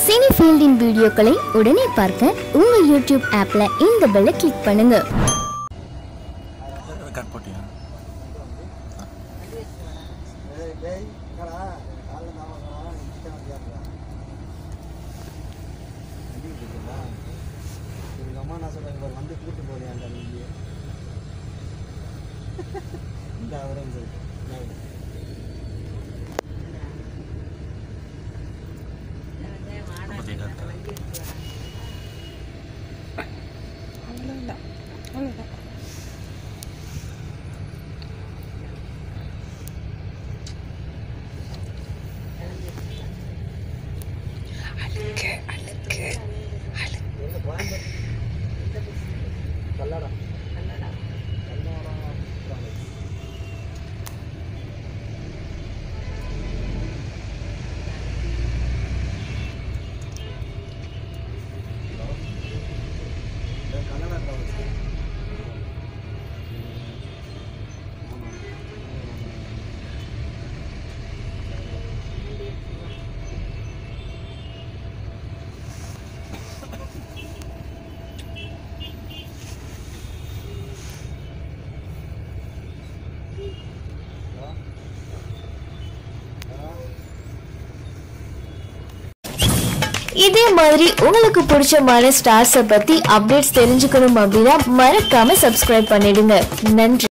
cine ஃபீல்டின் வீடியோக்களை உடனே பார்க்க உங்க யூடியூப் ஆப்ல இந்த பெல்லை கிளிக் பண்ணுங்க கட் போட்டியா அம்மா நான் சொல்றேன் இவர் வந்து கூட்டு போறியாண்டா நீ இந்த அவரும் சரி பற்றி கரெக்டாக கல்லடா இதே மாதிரி உங்களுக்கு பிடிச்சமான ஸ்டார்ஸை பத்தி அப்டேட்ஸ் தெரிஞ்சுக்கணும் அப்படின்னா மறக்காம சப்ஸ்கிரைப் பண்ணிடுங்க நன்றி